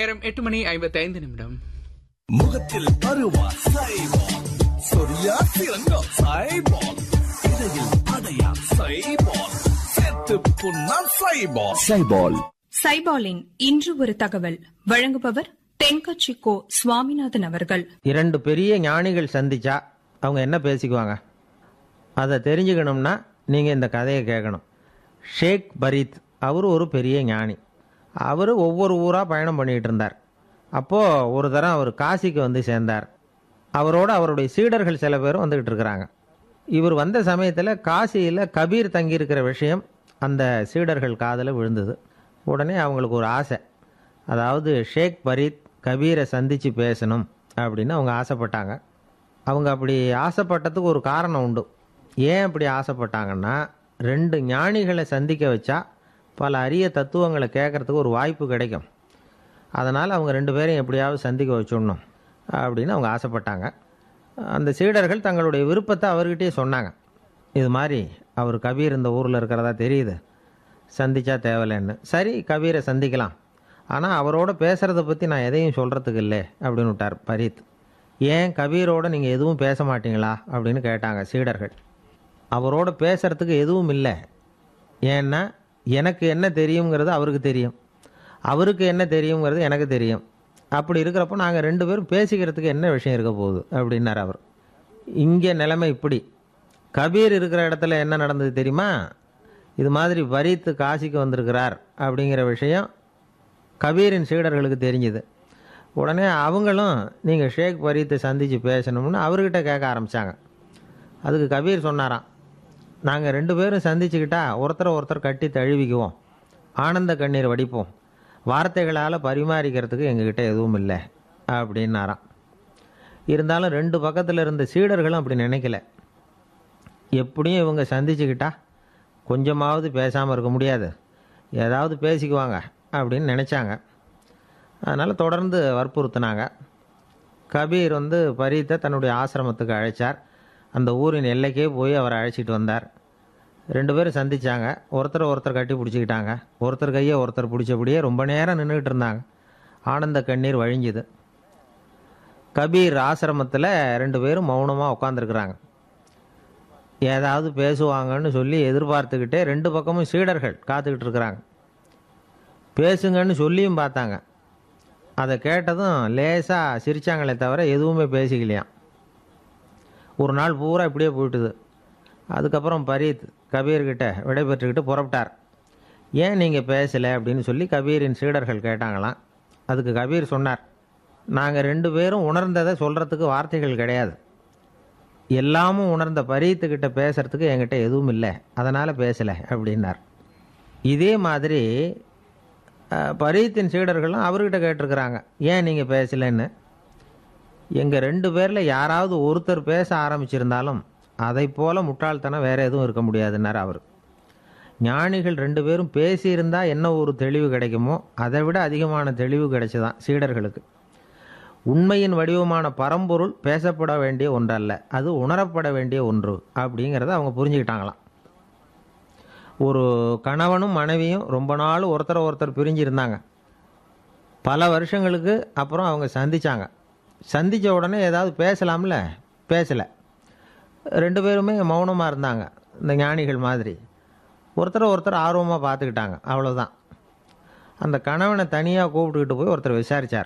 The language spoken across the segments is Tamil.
நேரம் எட்டு மணி ஐம்பத்தி ஐந்து நிமிடம் முகத்தில் அருவா சைபால் சொரியா சிறங்கா சைபால் இடையில் அடையா சைபால் செத்து புண்ணா சைபால் சைபால் சைபாலின் இன்று ஒரு தகவல் வழங்குபவர் தென்கட்சி கோ சுவாமிநாதன் அவர்கள் இரண்டு பெரிய ஞானிகள் சந்திச்சா அவங்க என்ன பேசிக்குவாங்க அதை தெரிஞ்சுக்கணும்னா நீங்கள் இந்த கதையை கேட்கணும் ஷேக் பரீத் அவர் ஒரு பெரிய ஞானி அவர் ஒவ்வொரு ஊராக பயணம் பண்ணிகிட்டு இருந்தார் அப்போது ஒரு தரம் அவர் காசிக்கு வந்து சேர்ந்தார் அவரோட அவருடைய சீடர்கள் சில பேரும் வந்துக்கிட்டு இருக்கிறாங்க இவர் வந்த சமயத்தில் காசியில் கபீர் தங்கியிருக்கிற விஷயம் அந்த சீடர்கள் காதில் விழுந்தது உடனே அவங்களுக்கு ஒரு ஆசை அதாவது ஷேக் பரீத் கபீரை சந்தித்து பேசணும் அப்படின்னு அவங்க ஆசைப்பட்டாங்க அவங்க அப்படி ஆசைப்பட்டதுக்கு ஒரு காரணம் உண்டு ஏன் அப்படி ஆசைப்பட்டாங்கன்னா ரெண்டு ஞானிகளை சந்திக்க வச்சா பல அரிய தத்துவங்களை கேட்கறதுக்கு ஒரு வாய்ப்பு கிடைக்கும் அதனால் அவங்க ரெண்டு பேரையும் எப்படியாவது சந்திக்க வச்சுடணும் அப்படின்னு அவங்க ஆசைப்பட்டாங்க அந்த சீடர்கள் தங்களுடைய விருப்பத்தை அவர்கிட்டயே சொன்னாங்க இது மாதிரி அவர் கபீர் இந்த ஊரில் இருக்கிறதா தெரியுது சந்திச்சா தேவையில்லைன்னு சரி கபீரை சந்திக்கலாம் ஆனால் அவரோட பேசுகிறத பற்றி நான் எதையும் சொல்கிறதுக்கு இல்லை அப்படின்னு விட்டார் பரீத் ஏன் கபீரோட நீங்கள் எதுவும் பேச மாட்டீங்களா அப்படின்னு கேட்டாங்க சீடர்கள் அவரோட பேசுகிறதுக்கு எதுவும் இல்லை ஏன்னா எனக்கு என்ன தெரியுங்கிறது அவருக்கு தெரியும் அவருக்கு என்ன தெரியுங்கிறது எனக்கு தெரியும் அப்படி இருக்கிறப்போ நாங்கள் ரெண்டு பேரும் பேசிக்கிறதுக்கு என்ன விஷயம் இருக்க போகுது அப்படின்னார் அவர் இங்கே நிலைமை இப்படி கபீர் இருக்கிற இடத்துல என்ன நடந்தது தெரியுமா இது மாதிரி வரித்து காசிக்கு வந்திருக்கிறார் அப்படிங்கிற விஷயம் கபீரின் சீடர்களுக்கு தெரிஞ்சுது உடனே அவங்களும் நீங்கள் ஷேக் பரீத்தை சந்தித்து பேசணும்னு அவர்கிட்ட கேட்க ஆரம்பித்தாங்க அதுக்கு கபீர் சொன்னாராம் நாங்கள் ரெண்டு பேரும் சந்திச்சுக்கிட்டா ஒருத்தரை ஒருத்தர் கட்டி தழுவிக்குவோம் ஆனந்த கண்ணீர் வடிப்போம் வார்த்தைகளால் பரிமாறிக்கிறதுக்கு எங்ககிட்ட எதுவும் இல்லை அப்படின்னாராம் இருந்தாலும் ரெண்டு பக்கத்தில் இருந்த சீடர்களும் அப்படி நினைக்கல எப்படியும் இவங்க சந்திச்சுக்கிட்டா கொஞ்சமாவது பேசாமல் இருக்க முடியாது ஏதாவது பேசிக்குவாங்க அப்படின்னு நினச்சாங்க அதனால் தொடர்ந்து வற்புறுத்தினாங்க கபீர் வந்து பரீத்தை தன்னுடைய ஆசிரமத்துக்கு அழைச்சார் அந்த ஊரின் எல்லைக்கே போய் அவரை அழைச்சிட்டு வந்தார் ரெண்டு பேரும் சந்திச்சாங்க ஒருத்தர் ஒருத்தர் கட்டி பிடிச்சிக்கிட்டாங்க ஒருத்தர் கையை ஒருத்தர் பிடிச்சபடியே ரொம்ப நேரம் நின்றுக்கிட்டு இருந்தாங்க ஆனந்த கண்ணீர் வழிஞ்சுது கபீர் ஆசிரமத்தில் ரெண்டு பேரும் மௌனமாக உட்காந்துருக்குறாங்க ஏதாவது பேசுவாங்கன்னு சொல்லி எதிர்பார்த்துக்கிட்டே ரெண்டு பக்கமும் சீடர்கள் காத்துக்கிட்டு இருக்கிறாங்க பேசுங்கன்னு சொல்லியும் பார்த்தாங்க அதை கேட்டதும் லேசாக சிரிச்சாங்களே தவிர எதுவுமே பேசிக்கலையாம் ஒரு நாள் பூரா இப்படியே போயிட்டுது அதுக்கப்புறம் பரீத் கபீர்கிட்ட விடைபெற்றுக்கிட்டு புறப்பட்டார் ஏன் நீங்கள் பேசலை அப்படின்னு சொல்லி கபீரின் சீடர்கள் கேட்டாங்களாம் அதுக்கு கபீர் சொன்னார் நாங்கள் ரெண்டு பேரும் உணர்ந்ததை சொல்கிறதுக்கு வார்த்தைகள் கிடையாது எல்லாமும் உணர்ந்த பரீத்துக்கிட்ட பேசுறதுக்கு என்கிட்ட எதுவும் இல்லை அதனால் பேசலை அப்படின்னார் இதே மாதிரி அஹ், பரீத்தின் சீடர்களும் அவர்கிட்ட கேட்டிருக்கிறாங்க ஏன் நீங்கள் பேசலைன்னு எங்கள் ரெண்டு பேரில் யாராவது ஒருத்தர் பேச ஆரம்பிச்சிருந்தாலும் அதை போல முட்டாள்தனம் வேற எதுவும் இருக்க முடியாதுன்னார் அவர் ஞானிகள் ரெண்டு பேரும் பேசியிருந்தா என்ன ஒரு தெளிவு கிடைக்குமோ அதை விட அதிகமான தெளிவு கிடைச்சதான் சீடர்களுக்கு உண்மையின் வடிவமான பரம்பொருள் பேசப்பட வேண்டிய ஒன்றல்ல அது உணரப்பட வேண்டிய ஒன்று அப்படிங்கிறத அவங்க புரிஞ்சுக்கிட்டாங்களாம் ஒரு கணவனும் மனைவியும் ரொம்ப நாள் ஒருத்தர் ஒருத்தர் பிரிஞ்சிருந்தாங்க பல வருஷங்களுக்கு அப்புறம் அவங்க சந்திச்சாங்க சந்தித்த உடனே ஏதாவது பேசலாம்ல பேசலை ரெண்டு பேருமே மௌனமாக இருந்தாங்க இந்த ஞானிகள் மாதிரி ஒருத்தரை ஒருத்தர் ஆர்வமாக பார்த்துக்கிட்டாங்க அவ்வளோதான் அந்த கணவனை தனியாக கூப்பிட்டுக்கிட்டு போய் ஒருத்தர் விசாரித்தார்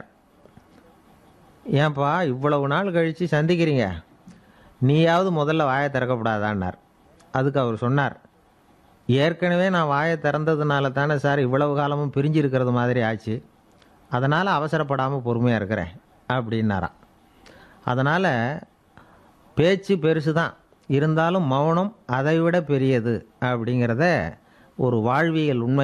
ஏன்பா இவ்வளவு நாள் கழித்து சந்திக்கிறீங்க நீயாவது முதல்ல வாயை திறக்கப்படாதான்னார் அதுக்கு அவர் சொன்னார் ஏற்கனவே நான் வாயை திறந்ததுனால தானே சார் இவ்வளவு காலமும் பிரிஞ்சு இருக்கிறது மாதிரி ஆச்சு அதனால் அவசரப்படாமல் பொறுமையாக இருக்கிறேன் அப்படின்னாராம் அதனால் பேச்சு பெருசு தான் இருந்தாலும் மௌனம் அதை விட பெரியது அப்படிங்கிறத ஒரு வாழ்வியல் உண்மை